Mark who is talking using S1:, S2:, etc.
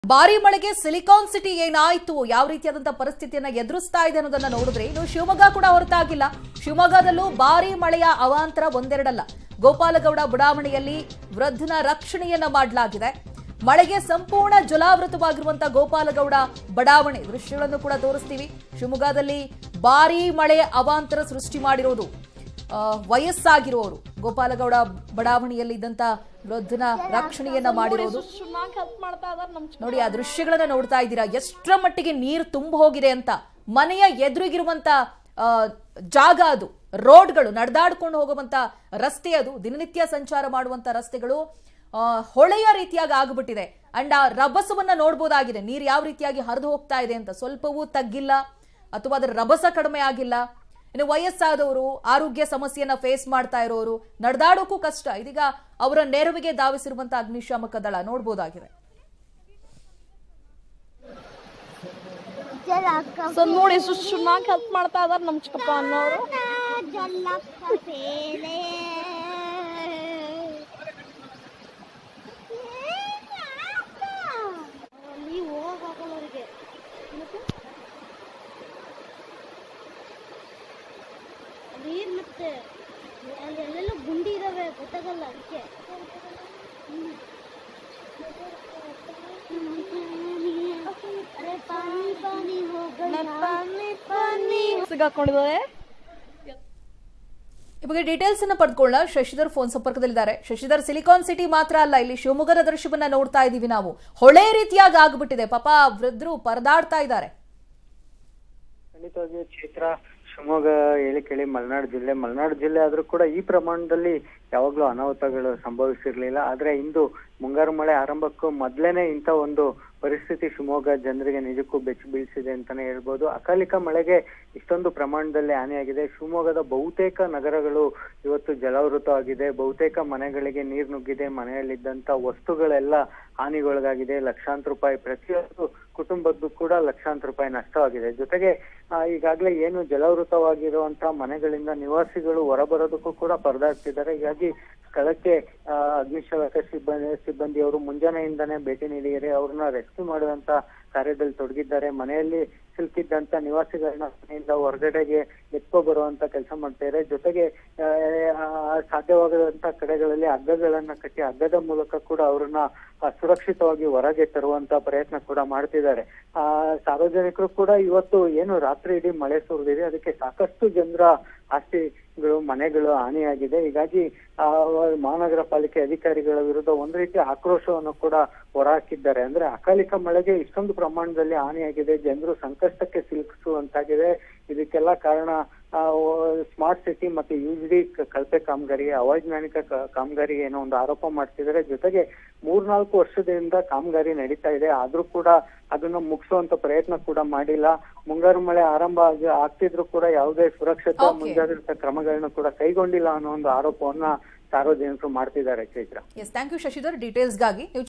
S1: ಭಾರಿ ಮಳೆಗೆ silicon city ಏನಾಯ್ತು ಯಾವ ರೀತಿಯಾದಂತಹ ಪರಿಸ್ಥಿತಿಯನ್ನ ಎದುರಿಸ್ತಾ ಇದೆ ಅನ್ನೋದನ್ನ ನೋಡಿದ್ರೆ ಇನ್ನು ಶಿವಮೊಗ್ಗ ಕೂಡ ಹೊರತಾಗಿಲ್ಲ ಶಿವಮೊಗ್ಗದಲ್ಲೂ ಭಾರಿ ಮಳೆಯ ಅವಾಂತರ ಒಂದೆರಡಲ್ಲ ಗೋಪಾಲಗೌಡ ಬುಡಾವಣೆಯಲ್ಲಿ ವೃದ್ಧನ ರಕ್ಷಣೆಯನ್ನ ಮಾಡಲಾಗಿದೆ ಮಳೆಗೆ ಸಂಪೂರ್ಣ ಜಲಾವೃತವಾಗಿರುವಂತಹ ಗೋಪಾಲಗೌಡ ಬಡಾವಣೆ ದೃಶ್ಯಗಳನ್ನು ಕೂಡ ತೋರಿಸ್ತೀವಿ ಶಿವಮೊಗ್ಗದಲ್ಲಿ ಭಾರಿ ಮಳೆ ಅವಾಂತರ ಸೃಷ್ಟಿ ಮಾಡಿರೋದು ಆ, ವಯಸ್ಸಾಗಿರೋರು ಗೋಪಾಲಗೌಡ ಬಡಾವಣೆಯಲ್ಲಿ ಇದ್ದಂತ ವೃದ್ಧನ ರಕ್ಷಣೆಯನ್ನ ಮಾಡಿರೋದು
S2: ಚೆನ್ನಾಗಿ ಹೆಲ್ಪ್ ಮಾಡ್ತಾ ಇದಾರೆ ನಮ್
S1: ನೋಡಿ ಆ ದೃಶ್ಯಗಳನ್ನ ನೋಡ್ತಾ ಇದ್ದೀರಾ ಎಷ್ಟರ ಮಟ್ಟಿಗೆ ನೀರು ತುಂಬ ಹೋಗಿದೆ ಅಂತ ಮನೆಯ ಎದುರಿಗಿರುವಂತ ಆ, ಜಾಗ ಅದು ರೋಡ್ಗಳು ನಡೆದಾಡ್ಕೊಂಡು ಹೋಗುವಂತ ರಸ್ತೆ ಅದು ದಿನನಿತ್ಯ ಸಂಚಾರ ಮಾಡುವಂತ ರಸ್ತೆಗಳು ಆ, ಹೊಳೆಯ ರೀತಿಯಾಗಿ ಆಗ್ಬಿಟ್ಟಿದೆ ಅಂಡ್ ಆ ರಭಸವನ್ನ ನೋಡ್ಬೋದಾಗಿದೆ ನೀರು ಯಾವ ರೀತಿಯಾಗಿ ಹರಿದು ಹೋಗ್ತಾ ಇದೆ ಅಂತ ಸ್ವಲ್ಪವೂ ತಗ್ಗಿಲ್ಲ ಅಥವಾ ಅದರ ರಭಸ ಕಡಿಮೆ ಆಗಿಲ್ಲ ಇನ್ನು ವಯಸ್ಸಾದವರು ಆರೋಗ್ಯ ಸಮಸ್ಯೆಯನ್ನ ಫೇಸ್ ಮಾಡ್ತಾ ಇರೋರು ನಡೆದಾಡೋಕ್ಕೂ ಕಷ್ಟ ಇದೀಗ ಅವರ ನೆರವಿಗೆ ಧಾವಿಸಿರುವಂತ ಅಗ್ನಿಶಾಮಕ ದಳ ನೋಡ್ಬೋದಾಗಿದೆ
S2: ಸೊ ನೋಡಿ ಎಷ್ಟು ಚೆನ್ನಾಗಿ ಹೆಲ್ಪ್ ಮಾಡ್ತಾ ಇದಾರೆ ನಮ್ ಚಿಕ್ಕಪ್ಪ ಅನ್ನೋರು
S3: ನೀರ್ ಮತ್ತೆ ಅಲ್ಲಿ ಎಲ್ಲೆಲ್ಲ ಗುಂಡಿ ಇದಾವೆ ಗೊತ್ತಾಗಲ್ಲ ಅದಕ್ಕೆ ಅರೆ ಪಾನಿ ಪಾನಿ ಹೋಗಲ್ಲ
S2: ಸಿಗಾಕೊಂಡಿದ್ದಾರೆ
S1: ಈ ಬಗ್ಗೆ ಡೀಟೇಲ್ಸ್ ಅನ್ನ ಪಡ್ಕೊಳ್ಳ ಶಶಿಧರ್ ಫೋನ್ ಸಂಪರ್ಕದಲ್ಲಿದ್ದಾರೆ ಶಶಿಧರ್ ಸಿಲಿಕಾನ್ ಸಿಟಿ ಮಾತ್ರ ಅಲ್ಲ ಇಲ್ಲಿ ಶಿವಮೊಗ್ಗದ ದೃಶ್ಯವನ್ನ ನೋಡ್ತಾ ಇದೀವಿ ನಾವು ಹೊಳೆ ರೀತಿಯಾಗಿ ಆಗ್ಬಿಟ್ಟಿದೆ ಪಾಪ ವೃದ್ಧರು ಪರದಾಡ್ತಾ ಇದ್ದಾರೆ
S4: ಖಂಡಿತವಾಗಿಯೂ ಚೈತ್ರ ಶಿವಮೊಗ್ಗ ಹೇಳಿ ಕೇಳಿ ಮಲೆನಾಡು ಜಿಲ್ಲೆ ಮಲೆನಾಡು ಜಿಲ್ಲೆ ಆದ್ರೂ ಕೂಡ ಈ ಪ್ರಮಾಣದಲ್ಲಿ ಯಾವಾಗ್ಲೂ ಅನಾಹುತಗಳು ಸಂಭವಿಸಿರ್ಲಿಲ್ಲ ಆದ್ರೆ ಇಂದು ಮುಂಗಾರು ಮಳೆ ಆರಂಭಕ್ಕೂ ಮೊದ್ಲೇನೆ ಇಂಥ ಒಂದು ಪರಿಸ್ಥಿತಿ ಶಿವಮೊಗ್ಗ ಜನರಿಗೆ ನಿಜಕ್ಕೂ ಬೆಚ್ಚಿ ಬೀಳಿಸಿದೆ ಅಂತಾನೆ ಹೇಳ್ಬೋದು ಅಕಾಲಿಕ ಮಳೆಗೆ ಇಷ್ಟೊಂದು ಪ್ರಮಾಣದಲ್ಲಿ ಹಾನಿಯಾಗಿದೆ ಶಿವಮೊಗ್ಗದ ಬಹುತೇಕ ನಗರಗಳು ಇವತ್ತು ಜಲಾವೃತವಾಗಿದೆ ಬಹುತೇಕ ಮನೆಗಳಿಗೆ ನೀರು ನುಗ್ಗಿದೆ ಮನೆಯಲ್ಲಿದ್ದಂತ ವಸ್ತುಗಳೆಲ್ಲ ಹಾನಿಗೊಳಗಾಗಿದೆ ಲಕ್ಷಾಂತರ ರೂಪಾಯಿ ಪ್ರತಿಯೊಂದು ಕುಟುಂಬದ್ದು ಕೂಡ ಲಕ್ಷಾಂತರ ರೂಪಾಯಿ ನಷ್ಟವಾಗಿದೆ ಜೊತೆಗೆ ಆ, ಈಗಾಗಲೇ ಏನು ಜಲಾವೃತವಾಗಿರುವಂತಹ ಮನೆಗಳಿಂದ ನಿವಾಸಿಗಳು ಹೊರಬರೋದಕ್ಕೂ ಕೂಡ ಪರದಾಡ್ತಿದ್ದಾರೆ ಹೀಗಾಗಿ ಸ್ಥಳಕ್ಕೆ ಆ, ಅಗ್ನಿಶಾಮಕ ಸಿಬ್ಬಂದಿ ಸಿಬ್ಬಂದಿಯವರು ಮುಂಜಾನೆಯಿಂದನೇ ಭೇಟಿ ನೀಡಿದರೆ ಅವ್ರನ್ನ ರೆಸ್ಕ್ಯೂ ಮಾಡುವಂತ ಕಾರ್ಯದಲ್ಲಿ ತೊಡಗಿದ್ದಾರೆ ಮನೆಯಲ್ಲಿ ಸಿಲುಕಿದ್ದಂತ ನಿವಾಸಿಗಳನ್ನ ಮನೆಯಿಂದ ಹೊರಗಡೆಗೆ ಎತ್ಕೊ ಬರುವಂತ ಕೆಲಸ ಮಾಡ್ತಾರೆ ಜೊತೆಗೆ ಆ, ಆ, ಸಾಧ್ಯವಾಗದಂತ ಕಡೆಗಳಲ್ಲಿ ಹಗ್ಗಗಳನ್ನ ಕಟ್ಟಿ ಹಗ್ಗದ ಮೂಲಕ ಕೂಡ ಅವ್ರನ್ನ ಆ, ಸುರಕ್ಷಿತವಾಗಿ ಹೊರಗೆ ತರುವಂತ ಪ್ರಯತ್ನ ಕೂಡ ಮಾಡ್ತಿದ್ದಾರೆ ಆ ಸಾರ್ವಜನಿಕರು ಕೂಡ ಇವತ್ತು ಏನು ರಾತ್ರಿ ಇಡೀ ಮಳೆ ಸುರಿದಿದೆ ಅದಕ್ಕೆ ಸಾಕಷ್ಟು ಜನರ ಆಸ್ತಿಗಳು ಮನೆಗಳು ಹಾನಿಯಾಗಿದೆ ಹೀಗಾಗಿ ಆ ಮಹಾನಗರ ಪಾಲಿಕೆ ಅಧಿಕಾರಿಗಳ ವಿರುದ್ಧ ಒಂದು ರೀತಿ ಆಕ್ರೋಶವನ್ನು ಕೂಡ ಹೊರಹಾಕಿದ್ದಾರೆ ಅಂದ್ರೆ ಅಕಾಲಿಕ ಮಳೆಗೆ ಇಷ್ಟೊಂದು ಪ್ರಮಾಣದಲ್ಲಿ ಹಾನಿಯಾಗಿದೆ ಜನರು ಸಂಕಷ್ಟಕ್ಕೆ ಸಿಲುಕಿಸುವಂತಾಗಿದೆ ಇದಕ್ಕೆಲ್ಲ ಕಾರಣ ಸ್ಮಾರ್ಟ್ ಸಿಟಿ ಮತ್ತೆ ಯುಜಿ ಕಳಪೆ ಕಾಮಗಾರಿಗೆ ಅವೈಜ್ಞಾನಿಕ ಕ- ಕಾಮಗಾರಿಗೆ ಏನೋ ಒಂದು ಆರೋಪ ಮಾಡ್ತಿದ್ದಾರೆ ಜೊತೆಗೆ ಮೂರ್ನಾಲ್ಕು ವರ್ಷದಿಂದ ಕಾಮಗಾರಿ ನಡೀತಾ ಇದೆ ಆದ್ರೂ ಕೂಡ ಅದನ್ನ ಮುಗಿಸುವಂತ ಪ್ರಯತ್ನ ಕೂಡ ಮಾಡಿಲ್ಲ ಮುಂಗಾರು ಮಳೆ ಆರಂಭ ಆಗಿ- ಆಗ್ತಿದ್ರು ಕೂಡ ಯಾವುದೇ ಸುರಕ್ಷತಾ
S1: Okay.
S4: ಮುಂಜಾಗ್ರತಾ ಕ್ರಮಗಳನ್ನ ಕೂಡ ಕೈಗೊಂಡಿಲ್ಲ ಅನ್ನೋ ಒಂದು ಆರೋಪವನ್ನ ಸಾರ್ವಜನಿಕರು ಮಾಡ್ತಿದ್ದಾರೆ Chaitra
S1: yes thank you Shashidhar ಡೀಟೇಲ್ಸ್ಗಾಗಿ ನೀವು